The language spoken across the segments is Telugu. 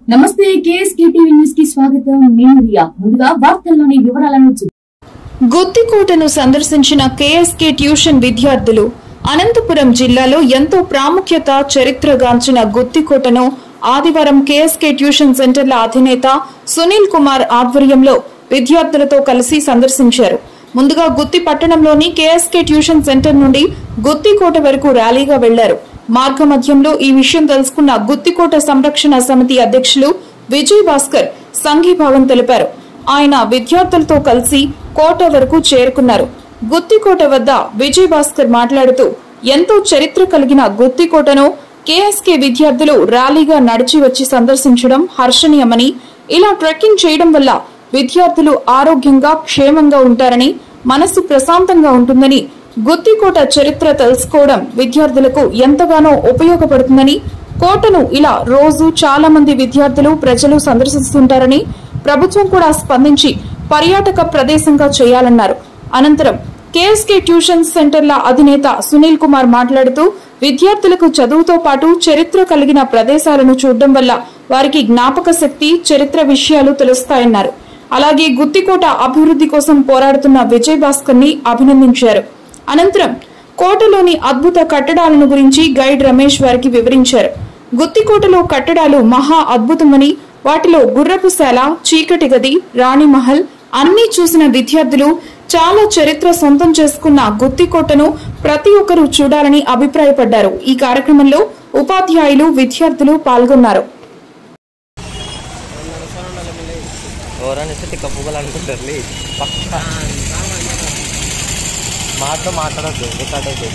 నమస్తే కేఎస్కే టీవీ న్యూస్ కి స్వాగతం నేను రియా ముందుగా వార్తల్లోని వివరాలను చూ- గుత్తికోటను సందర్శించిన కేఎస్కే ట్యూషన్ విద్యార్థులు అనంతపురం జిల్లాలో ఎంతో ప్రాముఖ్యత చరిత్రగాంచిన గుత్తికోటను ఆదివారం కేఎస్కే ట్యూషన్ సెంటర్ల అధినేత సునీల్ కుమార్ ఆధ్వర్యంలో విద్యార్థులతో కలిసి సందర్శించారు ముందుగా గుత్తి పట్టణంలోని కేఎస్కే ట్యూషన్ సెంటర్ నుండి గుత్తికోట వరకు ర్యాలీగా వెళ్లారు మార్గ మధ్యంలో ఈ విషయం తెలుసుకున్న గుత్తికోట సంరక్షణ సమితి అధ్యక్షులు విజయ్ భాస్కర్ సంఘీభావం తెలిపారు ఆయన విద్యార్థులతో కలిసి కోట వరకు చేరుకున్నారు గుత్తికోట వద్ద విజయ్ భాస్కర్ మాట్లాడుతూ ఎంతో చరిత్ర కలిగిన గుత్తికోటను కేఎస్కే విద్యార్థులు ర్యాలీగా నడిచి వచ్చి సందర్శించడం హర్షణీయమని ఇలా ట్రెక్కింగ్ చేయడం వల్ల విద్యార్థులు ఆరోగ్యంగా క్షేమంగా ఉంటారని మనసు ప్రశాంతంగా ఉంటుందని గుత్తికోట చరిత్ర తెలుసుకోవడం విద్యార్థులకు ఎంతగానో ఉపయోగపడుతుందని కోటను ఇలా రోజు చాలా మంది విద్యార్థులు ప్రజలు సందర్శిస్తుంటారని ప్రభుత్వం కూడా స్పందించి పర్యాటక ప్రదేశంగా చేయాలన్నారు అనంతరం కేఎస్కే ట్యూషన్ సెంటర్ల అధినేత సునీల్ కుమార్ మాట్లాడుతూ విద్యార్థులకు చదువుతో పాటు చరిత్ర కలిగిన ప్రదేశాలను చూడడం వల్ల వారికి జ్ఞాపక శక్తి చరిత్ర విషయాలు తెలుస్తాయన్నారు అలాగే గుత్తికోట అభివృద్ధి కోసం పోరాడుతున్న విజయ్ భాస్కర్ ని అభినందించారు అనంతరం కోటలోని అద్భుత కట్టడాలను గురించి గైడ్ రమేష్ వారికి వివరించారు గుత్తికోటలో కట్టడాలు మహా అద్భుతమని వాటిలో గుర్రపుశాల చీకటి గది రాణిమహల్ అన్నీ చూసిన విద్యార్థులు చాలా చరిత్ర సొంతం చేసుకున్న గుత్తికోటను ప్రతి ఒక్కరూ చూడాలని అభిప్రాయపడ్డారు ఈ కార్యక్రమంలో ఉపాధ్యాయులు విద్యార్థులు పాల్గొన్నారు ఎవరైనా ఇస్తే తిక్క పువ్వులు అనుకుంటారు పక్క మాతో మాట్లాడద్దు రికార్డ్ అయితే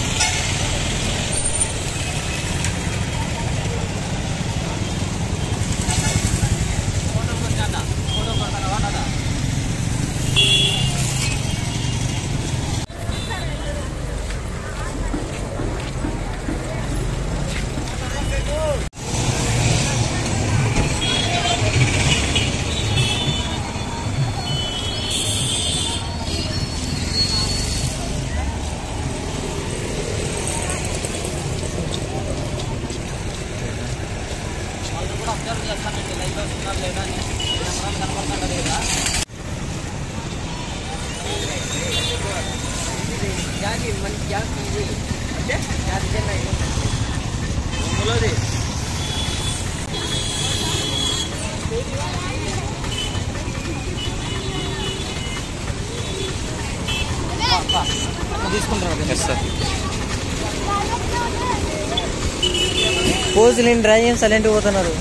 పోజులు డ్రై ఏం సైలెంట్ పోతున్నారు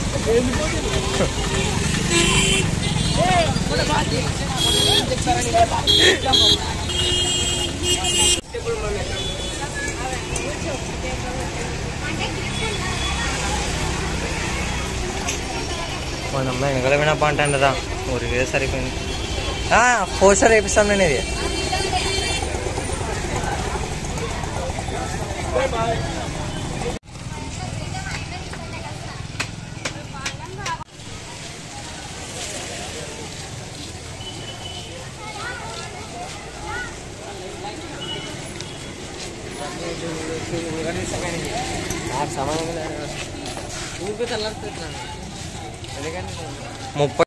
మన అమ్మాయి వెనకాల వినా పంటరా ఊరికే సరిపోయింది పోస్టర్ వేపిస్తాం నేను ఇది ముప్పై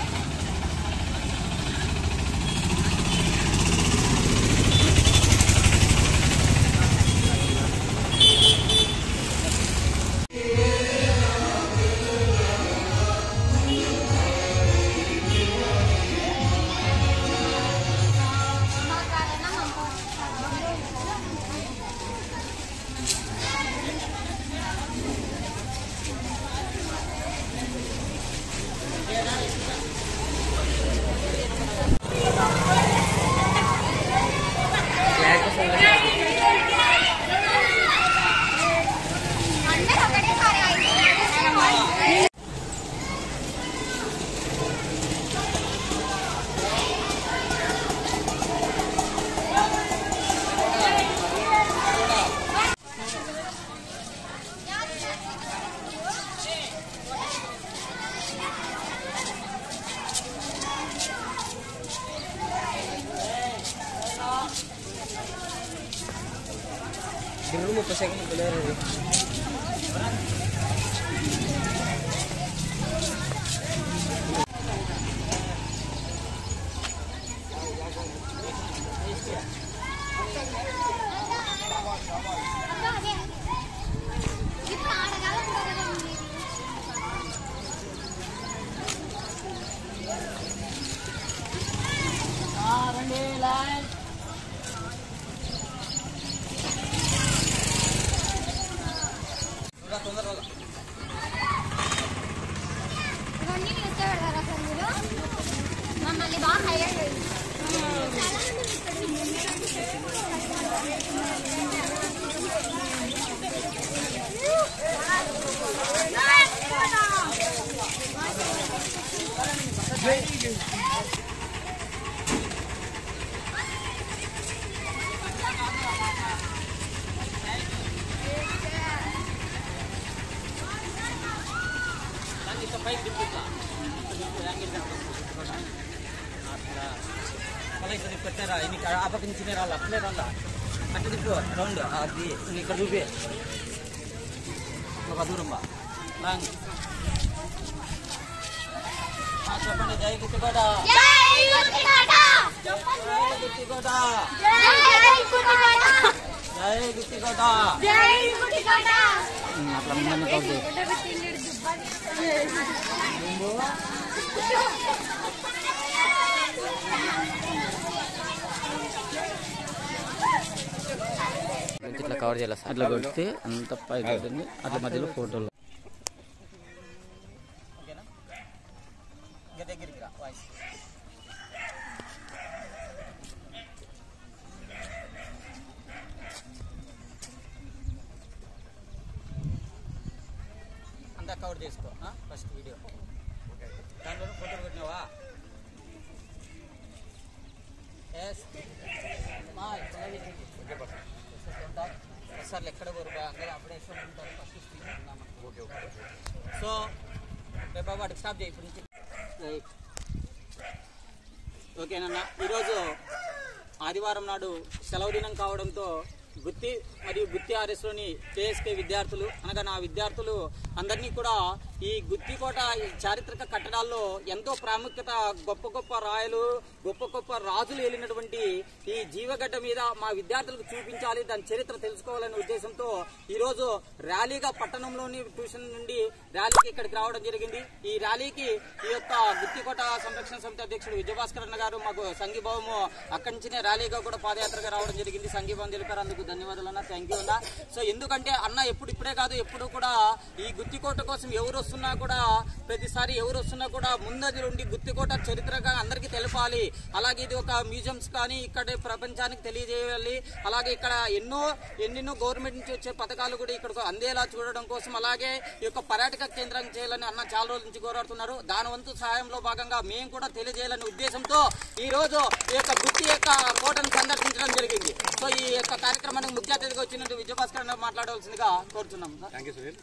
ముప్పై సెకండ్ ఇవన్నీ న్యూస్ పెడతారా సార్ మీరు మమ్మల్ని బాగా హైలైట్ మళ్ళీ ఇక్కడ పెట్టారా ఇన్ని ఆ పక్క నుంచి రాళ్ళ అట్లే రాళ్ళ అట్లా తిప్పు రౌండ్ అది నువ్వు ఇక్కడ చూపి ఒక దూరం బా లాంగ్ ఆ, చెప్పండి జై గుత్తికోట జై గుత్తికోట జై గుత్తికోట జై గుత్తికోట జై గుత్తికోట జై గుత్తికోట ఉమ్, అట్లా మిమ్మల్ని కౌంట్ ఇట్లా కవర్ చేయాలి అట్లా కొడితే అంత పైకి ఉంటుంది అట్లా మధ్యలో ఫోటోలు దగ్గరికి రా వాయిస్ అంతా కవర్ చేసుకో ఫస్ట్ వీడియో దాంట్లో ఫోటో కొట్టినావా ఎస్ సార్ ఎక్కడ కోరు అందరూ అప్పుడే ఉంటారు ఫస్ట్ సో రేపు వాటికి స్టాప్ చేయి ఇప్పుడు నుంచి రైట్ ఓకేనన్నా ఈరోజు ఆదివారం నాడు సెలవు దినం కావడంతో గుత్తి మరియు గుత్తి ఆర్ఎస్లోని కేఎస్కే విద్యార్థులు అనగా నా విద్యార్థులు అందరినీ కూడా ఈ గుత్తికోట ఈ చారిత్రక కట్టడాల్లో ఎంతో ప్రాముఖ్యత గొప్ప గొప్ప రాయలు గొప్ప గొప్ప రాజులు వెళ్ళినటువంటి ఈ జీవగడ్డ మీద మా విద్యార్థులకు చూపించాలి దాని చరిత్ర తెలుసుకోవాలనే ఉద్దేశంతో ఈరోజు ర్యాలీగా పట్టణంలోని ట్యూషన్ నుండి ర్యాలీకి ఇక్కడికి రావడం జరిగింది ఈ ర్యాలీకి ఈ యొక్క గుత్తికోట సంరక్షణ సమితి అధ్యక్షుడు విజయభాస్కర్ అన్న గారు మాకు సంఘీభావము అక్కడి నుంచినే ర్యాలీగా కూడా పాదయాత్రగా రావడం జరిగింది సంఘీభావం తెలిపారు అందుకు ధన్యవాదాలు అన్న థ్యాంక్ యూ అన్న సో ఎందుకంటే అన్న ఎప్పుడు ఇప్పుడే కాదు ఎప్పుడు కూడా ఈ గుత్తికోట కోసం ఎవరు వస్తున్నా కూడా ప్రతిసారి ఎవరు వస్తున్నా కూడా ముందది నుండి గుత్తికోట చరిత్రగా అందరికీ తెలపాలి అలాగే ఇది ఒక మ్యూజియంస్ కానీ ఇక్కడ ప్రపంచానికి తెలియజేయాలి అలాగే ఇక్కడ ఎన్నో ఎన్నెన్నో గవర్నమెంట్ నుంచి వచ్చే పథకాలు కూడా ఇక్కడ అందేలా చూడడం కోసం అలాగే ఈ యొక్క పర్యాటక కేంద్రం చేయాలని అన్న చాలా రోజుల నుంచి కోరాడుతున్నారు దాని వంతు సహాయంలో భాగంగా మేము కూడా తెలియజేయాలనే ఉద్దేశంతో ఈ రోజు ఈ యొక్క గుత్తి యొక్క కోటను సందర్శించడం జరిగింది సో ఈ యొక్క కార్యక్రమానికి ముఖ్య అతిథిగా వచ్చినట్టు విజయభాస్కర్ అన్న మాట్లాడవలసిందిగా కోరుతున్నాం సార్ థ్యాంక్ యూ సునీల్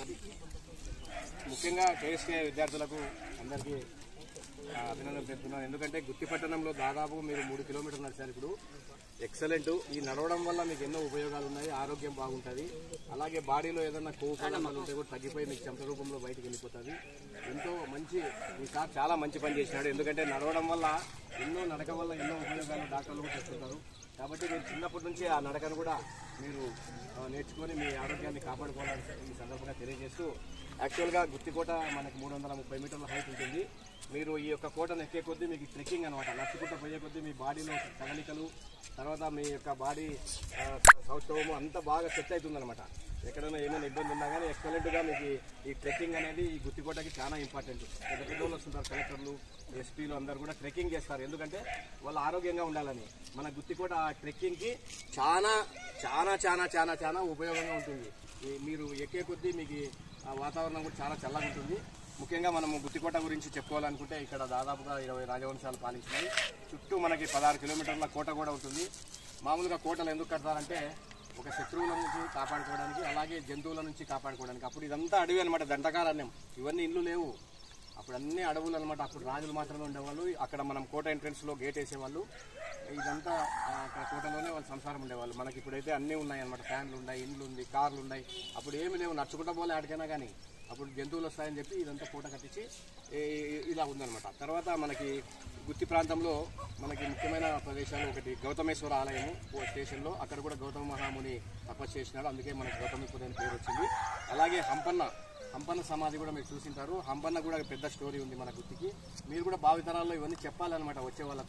ముఖ్యంగా కేఎస్కే విద్యార్థులకు అందరికీ ఆ, అభినందనలు తెలుపుతున్నాను ఎందుకంటే గుత్తి పట్టణంలో దాదాపు మీరు మూడు కిలోమీటర్లు నడిచారు ఇప్పుడు ఎక్సలెంట్ ఈ నడవడం వల్ల మీకు ఎన్నో ఉపయోగాలు ఉన్నాయి ఆరోగ్యం బాగుంటుంది అలాగే బాడీలో ఏదైనా కొవ్వు పదార్థాలు ఉంటే కూడా తగ్గిపోయి మీకు చెమట రూపంలో బయటకు వెళ్ళిపోతుంది ఎంతో మంచి ఈ సార్ చాలా మంచి పని చేసినాడు ఎందుకంటే నడవడం వల్ల ఎన్నో నడక వల్ల ఎన్నో ఉపయోగాలు డాక్టర్లు కూడా చెప్తుంటారు కాబట్టి మీరు చిన్నప్పటి నుంచి ఆ నడకను కూడా మీరు ఆ, నేర్చుకొని మీ ఆరోగ్యాన్ని కాపాడుకోవాలని ఈ సందర్భంగా తెలియజేస్తూ యాక్చువల్గా గుత్తికోట మనకి మూడు వందల ముప్పై మీటర్ల హైట్ ఉంటుంది మీరు ఈ యొక్క కోటను ఎక్కే కొద్దీ మీకు ట్రెక్కింగ్ అనమాట నడుచుకుంటూ పోయే కొద్దీ మీ బాడీలో కదలికలు తర్వాత మీ యొక్క బాడీ ఆ, సౌష్ఠవము అంతా బాగా సెట్ అవుతుంది అనమాట ఎక్కడైనా ఏమైనా ఇబ్బంది ఉన్నా కానీ ఎక్సలెంట్గా మీకు ఈ- ఈ ట్రెక్కింగ్ అనేది ఈ గుత్తికోటకి చాలా ఇంపార్టెంట్ పెద్ద పెద్ద వాళ్ళు వస్తుంటారు కలెక్టర్లు ఎస్పీలు అందరు కూడా ట్రెక్కింగ్ చేస్తారు ఎందుకంటే వాళ్ళు ఆరోగ్యంగా ఉండాలని మన గుత్తికోట ఆ ట్రెక్కింగ్కి చాలా చాలా చాలా చాలా చాలా ఉపయోగంగా ఉంటుంది ఈ మీరు ఎక్కే కొద్దీ మీకు ఆ వాతావరణం కూడా చాలా చల్లగా ఉంటుంది ముఖ్యంగా మనము గుత్తికోట గురించి చెప్పుకోవాలనుకుంటే ఇక్కడ దాదాపుగా ఇరవై రాజవంశాలు పాలించినాయి చుట్టూ మనకి పదహారు కిలోమీటర్ల కోట కూడా ఉంటుంది మామూలుగా కోటలు ఎందుకు కడతారంటే ఒక శత్రువుల నుంచి కాపాడుకోవడానికి అలాగే జంతువుల నుంచి కాపాడుకోవడానికి అప్పుడు ఇదంతా అడవి అనమాట దండకారణ్యం ఇవన్నీ ఇల్లు లేవు అప్పుడు అన్ని అడవులు అనమాట అప్పుడు రాజులు మాత్రమే ఉండేవాళ్ళు అక్కడ మనం కోట ఎంట్రన్స్ లో గేట్ వేసేవాళ్ళు ఇదంతా ఆ, అక్కడ కోటలోనే వాళ్ళ సంసారం ఉండేవాళ్ళు మనకి ఇప్పుడైతే అన్నీ ఉన్నాయి అనమాట ఫ్యాన్లు ఉన్నాయి ఇండ్లు ఉంది కార్లు ఉన్నాయి అప్పుడు ఏమి లేవు నడుచుకుంటా పోలే ఆడికైనా కానీ అప్పుడు జంతువులు వస్తాయని చెప్పి ఇదంతా కోట కట్టించి ఈ- ఇలా ఉందన్నమాట తర్వాత మనకి గుత్తి ప్రాంతంలో మనకి ముఖ్యమైన ప్రదేశాలు ఒకటి గౌతమేశ్వర ఆలయము ఓ స్టేషన్లో అక్కడ కూడా గౌతమ మహాముని తపస్సు చేసినాడు అందుకే మనకి గౌతమీపురం అని పేరు వచ్చింది అలాగే హంపన్న హంపన్న సమాధి కూడా మీరు చూసింటారు హంపన్న కూడా పెద్ద స్టోరీ ఉంది మన గుత్తికి మీరు కూడా భావితరాల్లో ఇవన్నీ చెప్పాలన్నమాట వచ్చే వాళ్ళకు కూడా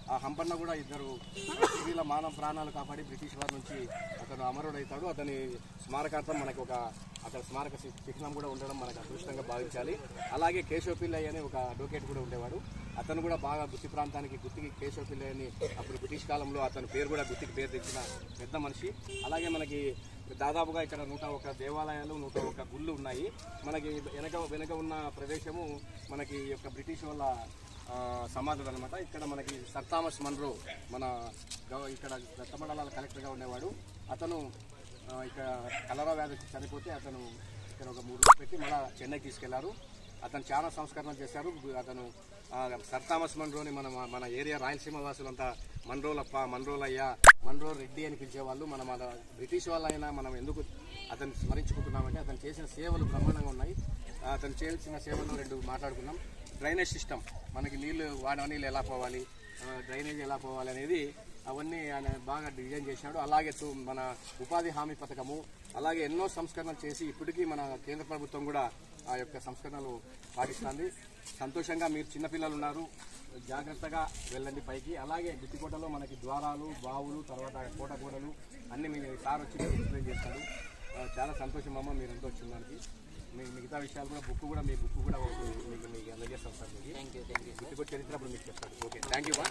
ఆ హంపన్న కూడా ఇద్దరు స్త్రీల మానవ ప్రాణాలు కాపాడి బ్రిటిష్ వారి నుంచి అతను అమరుడవుతాడు అతని స్మారకార్థం మనకు ఒక అక్కడ స్మారక చి- చిహ్నం కూడా ఉండడం మనకు అదృష్టంగా భావించాలి అలాగే కేశవపిల్లయ్య అనే ఒక అడ్వకేట్ కూడా ఉండేవాడు అతను కూడా బాగా గుత్తి ప్రాంతానికి గుత్తికి కేశవపిల్లయ్య అని అప్పుడు బ్రిటిష్ కాలంలో అతని పేరు కూడా గుత్తికి పేరు తెచ్చిన పెద్ద మనిషి అలాగే మనకి దాదాపుగా ఇక్కడ నూట ఒక దేవాలయాలు నూట ఒక గుళ్ళు ఉన్నాయి మనకి వెనక వెనక ఉన్న ప్రదేశము మనకి ఈ యొక్క బ్రిటిష్ వాళ్ళ ఆ, సమాధులు అనమాట ఇక్కడ మనకి సర్ థామస్ మన్రో మన గవ- ఇక్కడ దత్త మండలాల కలెక్టర్గా ఉండేవాడు అతను ఆ, ఇక్కడ కలరా వ్యాధి చనిపోతే అతను ఇక్కడ ఒక మూడు రోజులు పెట్టి మళ్ళీ చెన్నై తీసుకెళ్లారు అతను చాలా సంస్కరణలు చేశారు అతను ఆ, సర్ థామస్ మన్రోని మన మన ఏరియా రాయలసీమ వాసులంతా మన్రోలప్ప మన్రోలయ్య మన్రో రెడ్డి అని పిలిచేవాళ్ళు మన మన బ్రిటిష్ వాళ్ళైనా మనం ఎందుకు అతను స్మరించుకుంటున్నామంటే అతను చేసిన సేవలు బ్రహ్మాండంగా ఉన్నాయి ఆ, అతను చేయాల్సిన సేవలు రెండు మాట్లాడుకున్నాం డ్రైనేజ్ సిస్టమ్ మనకి నీళ్లు వాడ నీళ్ళు ఎలా పోవాలి ఆ, డ్రైనేజ్ ఎలా పోవాలి అనేది అవన్నీ ఆయన బాగా డిజైన్ చేసినాడు అలాగే టు- మన ఉపాధి హామీ పథకము అలాగే ఎన్నో సంస్కరణలు చేసి ఇప్పటికీ మన కేంద్ర ప్రభుత్వం కూడా ఆ యొక్క సంస్కరణలు పాటిస్తుంది సంతోషంగా మీరు చిన్నపిల్లలు ఉన్నారు జాగ్రత్తగా వెళ్ళండి పైకి అలాగే గుత్తికోటలో మనకి ద్వారాలు బావులు తర్వాత కోట గోడలు అన్ని మీ సార్ వచ్చి మీకు ఎక్స్ప్లెయిన్ చేస్తాడు ఆ, చాలా సంతోషం అమ్మ మీరంతా వచ్చిన దానికి మీ మిగతా విషయాలు కూడా బుక్ కూడా మీ బుక్ కూడా ఒకటి మీకు మీకు అందజేస్తాం సార్ మీకు థ్యాంక్ యూ థ్యాంక్ యూ గుర్తుకొచ్చి చరిత్ర అప్పుడు మీకు చెప్తాడు ఓకే థ్యాంక్ యూ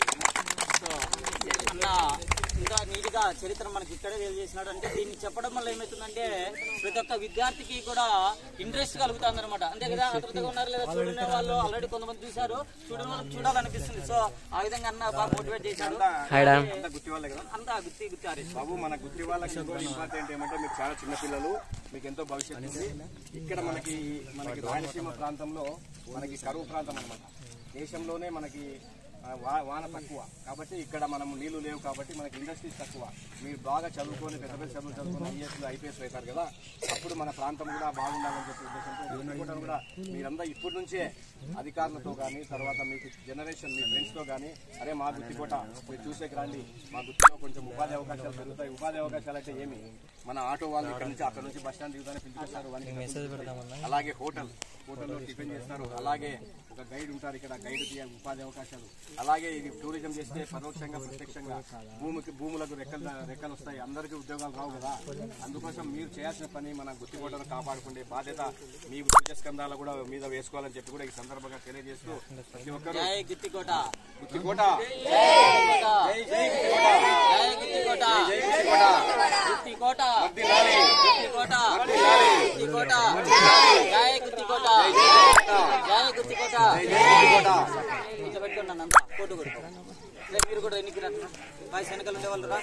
సో అన్న ఇంకా నీట్గా చరిత్ర మనకి ఇక్కడే తెలియజేసినాడు అంటే దీన్ని చెప్పడం వల్ల ఏమవుతుందంటే ప్రతి ఒక్క విద్యార్థికి కూడా ఇంట్రెస్ట్ కలుగుతుంది అనమాట అంతే కదా ఆతృతగా ఉన్నారు లేదా చూడని వాళ్ళు ఆల్రెడీ కొంతమంది చూశారు చూడని వాళ్ళకి చూడాలనిపిస్తుంది సో ఆ విధంగా అన్న బాగా మోటివేట్ చేశాడు అంతా గుర్తి వాళ్ళే కదా అంతా గుత్తి గుత్తి హరీష్ బాబు మన గుత్తి వాళ్ళకి ఇంకో ఇంపార్టెంట్ ఏమంటే మీరు చాలా చిన్న పిల్లలు మీకు ఎంతో భవిష్యత్తు ఉంది ఇక్కడ మనకి మనకి రాయలసీమ ప్రాంతంలో మనకి కరువు ప్రాంతం అన్నమాట దేశంలోనే మనకి ఆ, వా- వాన తక్కువ కాబట్టి ఇక్కడ మనం నీళ్లు లేవు కాబట్టి మనకి ఇండస్ట్రీస్ తక్కువ మీరు బాగా చదువుకొని పెద్ద పెద్ద చదువులు చదువుకొని ఐఏఎస్ ఐపీఎస్ అవుతారు కదా అప్పుడు మన ప్రాంతం కూడా బాగుండాలని చెప్పే ఉద్దేశంతో గుత్తికోట కూడా మీరంతా ఇప్పటి నుంచే అధికారులతో కానీ తర్వాత మీకు జనరేషన్ మీ ఫ్రెండ్స్తో కానీ అరే మా గుత్తికోట మీరు చూసేకి రండి మా గుత్తిలో కొంచెం ఉపాధి అవకాశాలు పెరుగుతాయి ఉపాధి అవకాశాలు అంటే ఏమి మన ఆటో వాళ్ళు ఇక్కడ నుంచి అక్కడ నుంచి బస్ స్టాండ్ దిగుతానే పిలిపిస్తారు వానికి మెసేజ్ పెడదామన్నా అలాగే హోటల్ హోటల్లో టిఫిన్ చేస్తారు అలాగే ఒక గైడ్ ఉంటారు ఇక్కడ గైడ్ ఉపాధి అవకాశాలు అలాగే ఇది టూరిజం చేస్తే పరోక్షంగా ప్రత్యక్షంగా భూమికి భూములకు రెక్కలు రెక్కలు వస్తాయి అందరికీ ఉద్యోగాలు రావు కదా అందుకోసం మీరు చేయాల్సిన పని మన గుత్తికోటను కాపాడుకునే బాధ్యత మీ స్కందాలు కూడా మీద వేసుకోవాలని చెప్పి కూడా ఈ సందర్భంగా తెలియజేస్తూ ప్రతి ఒక్కరు జై గుత్తికోట గుత్తికోట జై జై గుత్తికోట జై గుత్తికోట జై గుత్తికోట గుత్తికోట వర్ధిల్లాలి. గుత్తికోట వర్ధిల్లాలి. గుత్తికోట జై గుత్తికోట జై గుత్తికోట గుత్తికోట ఇట్లా పెట్టుకున్నాను అంతా ఫోటో కొడుకో రేపు మీరు కూడా ఎన్నికి రండి బాయ్ వెనకాల ఉండేవాళ్ళు రా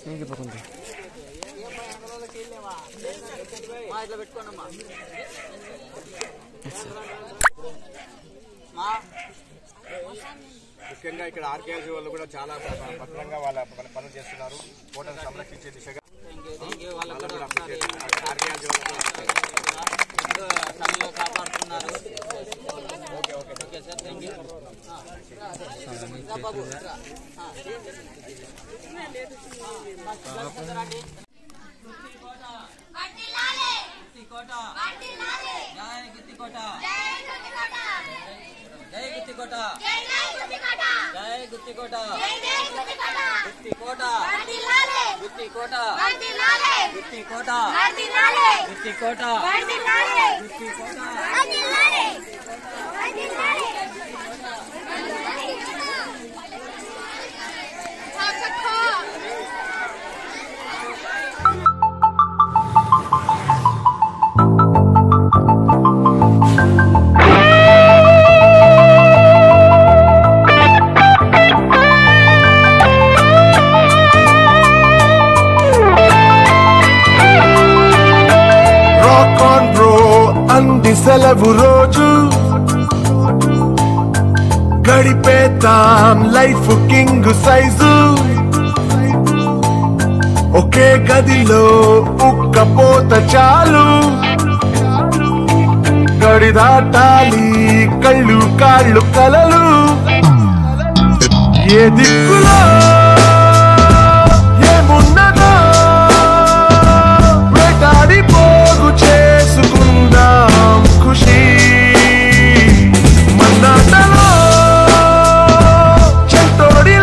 మా ఇట్లా పెట్టుకోండి అమ్మా మా ముఖ్యంగా ఇక్కడ ఆర్కేఎల్సీ వాళ్ళు కూడా చాలా భద్రంగా వాళ్ళ పని- పనులు చేస్తున్నారు కోటను సంరక్షించే దిశగా థ్యాంక్ యూ వాళ్ళకు వాళ్ళకు కూడా కూడా ఒకసారి appreciate. ఆర్కేఎల్సీ వాళ్ళు కూడా ఎంతో సమయంలో కాపాడుతున్నారు ఓకే సార్ థ్యాంక్ యూ రా బాబు రా. ఆ. ఆ, రండి. గుత్తికోట జై గుత్తికోట జై గుత్తికోట జై Guttikota Guttikota Guttikota Guttikota Guttikota Guttikota rock on bro అంది సెలవు రోజు గడిపేద్దాం లైఫ్ కింగ్ సైజు ఒకే గదిలో ఉక్కపోత చాలు గడి దాటాలి కళ్ళు కాళ్ళు కలలు ఏ దిక్కులో ఏమున్నదో వేటాడి పోగు చేసుకుందాం ఖుషి మన్నాటలో చెంతోడి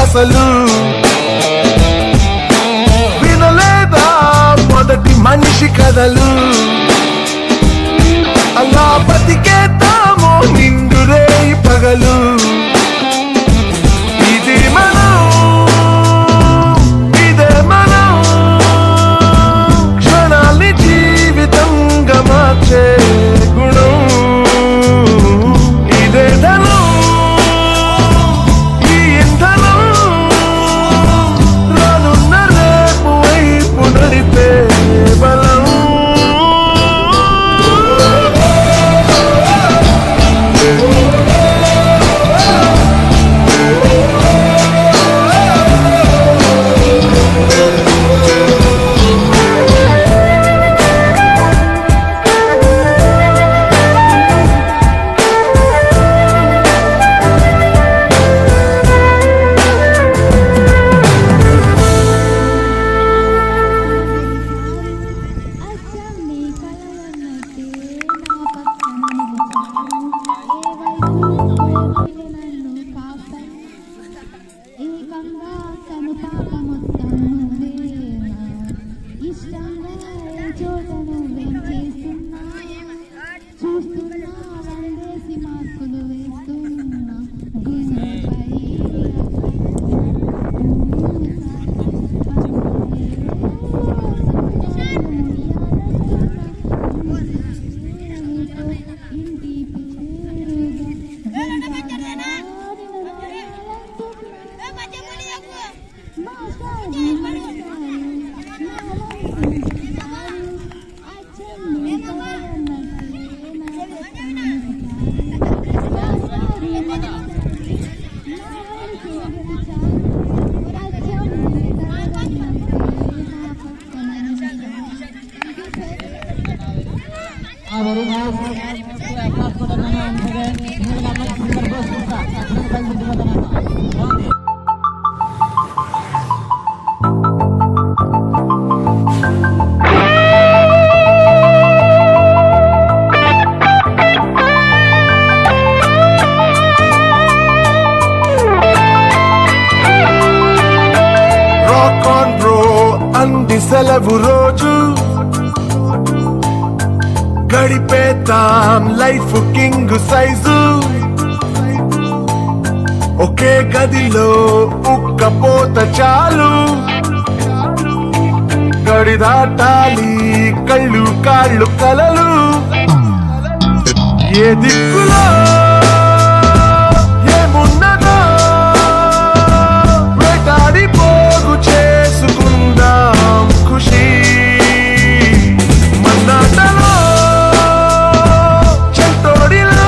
అసలు వినలేదా మొదటి మనిషి కథలు అలా బతికేద్దాము నిండురే పగలు ఇది మనం ఇదే మనం క్షణాల్ని జీవితంగా మార్చే గుణం ఇదే ధనం ఈ ఇంధనం రానున్న రేపు వైపు నడిపే బలం అచ్చమ్మి కలవన్నట్టే నా పక్కన నిలిచారు. ఏ వైపు నన్ను కాపాడు. ఏకంగా కనుపాప మొత్తం నువ్వేనా. ఇష్టంగా ఏ చోట నువ్వేం చేస్తున్నా చూస్తున్నా వందేసి మార్కులు వేస్తున్నా గుండెపై రాక్ ఆన్ బ్రో అంది సెలవు రోజు గడిపేతాం లైఫ్ కింగ్ సైజు ఒకే గదిలో ఉక్కపోత చాలు గడి దాటాలి కళ్ళు కాళ్ళు కలలు ఏ దిక్కులో ఏమున్నదో వేటాడి పోగు చేసుకుందాం ఖుషి మన్నాటలో చెంటోడిలో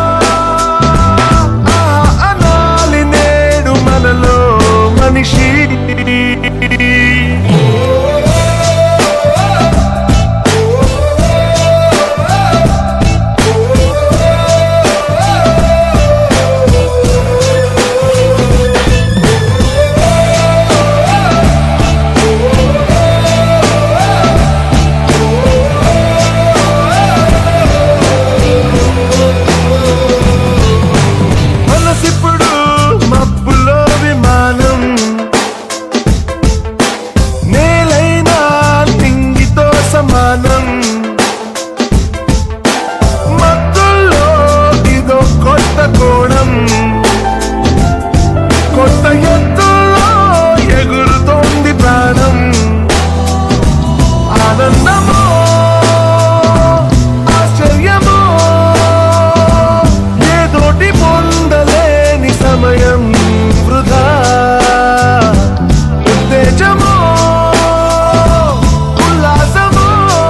ఆహా అనాలి నేడు మనలో మనిషి మనసిప్పుడు మబ్బులో విమానం నేలైనా తింగితో సమానం మత్తుల్లో ఇదో కొత్త కోణం కొత్త ఎత్తుల్లో ఎగురుతోంది ప్రాణం ఆనందమో ఆశ్చర్యమో ఏదోటి పొందలేని సమయం వృధా ఉత్తేజమో ఉల్లాసమో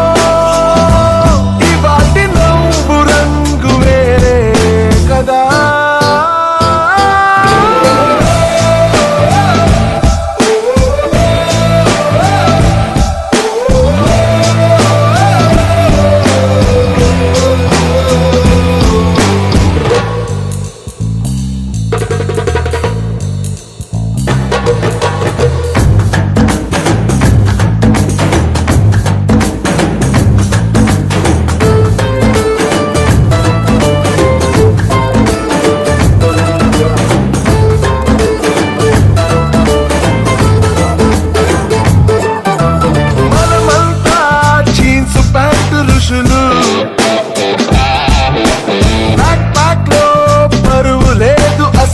ఇవాటి నవ్వు రంగు వేరే కదా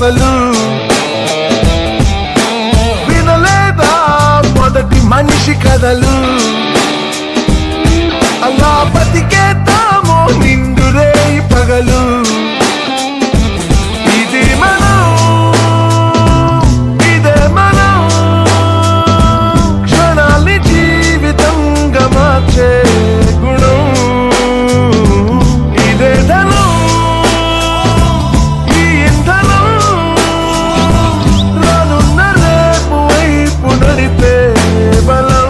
అసలు వినలేదా మొదటి మనిషి కథలు అలా బతికేద్దాము నిండు రేయి పగలు ఇది మనం ఇదే మనం క్షణాల్ని జీవితంగా మార్చే గుణం ఇదే ధనం ఈ ఇంధనం రానున్న రేపు వైపు నడిపే బలం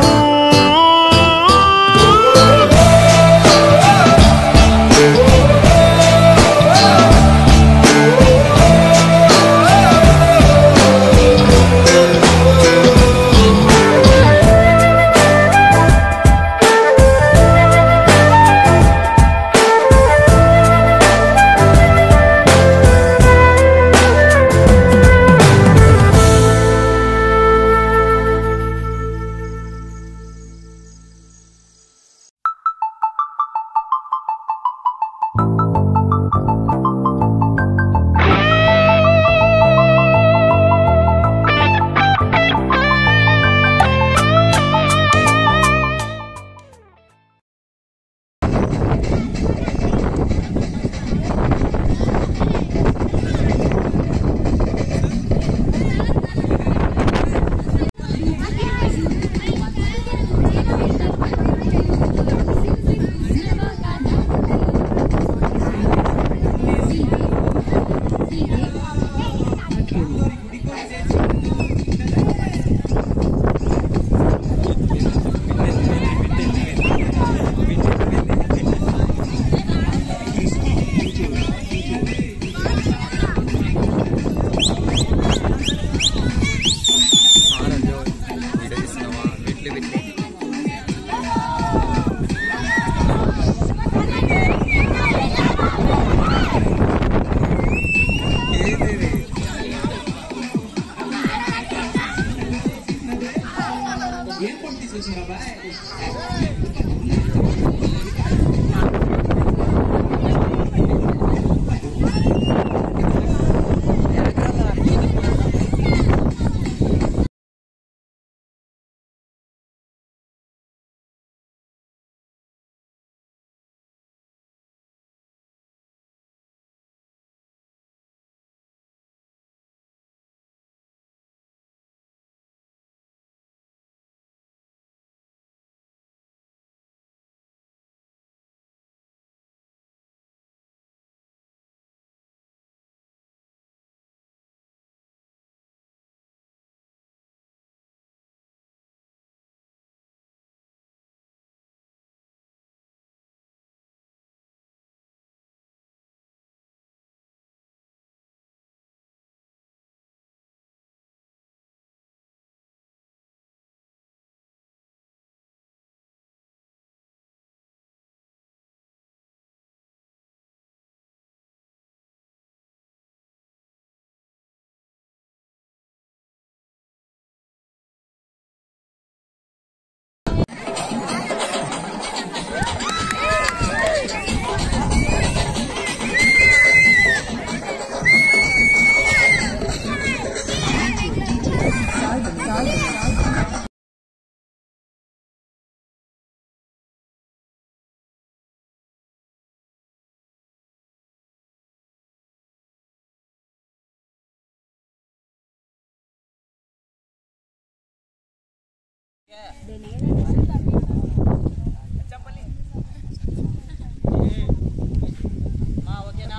మా ఓకేనా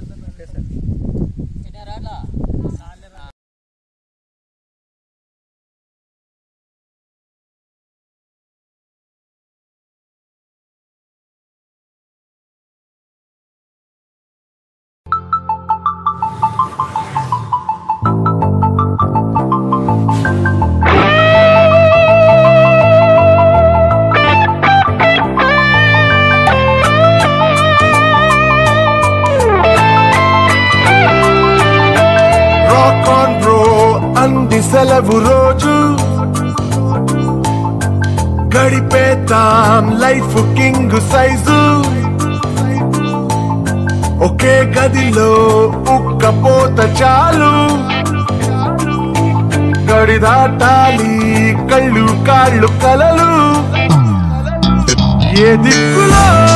ఎటారా అట్లా? రాక్ ఆన్ బ్రో అంది సెలవు రోజు గడిపేద్దాం లైఫ్ కింగ్ సైజు ఒకే గదిలో ఉక్కపోత చాలు గడి దాటాలి కళ్ళు కాళ్ళు కలలు ఏ దిక్కులో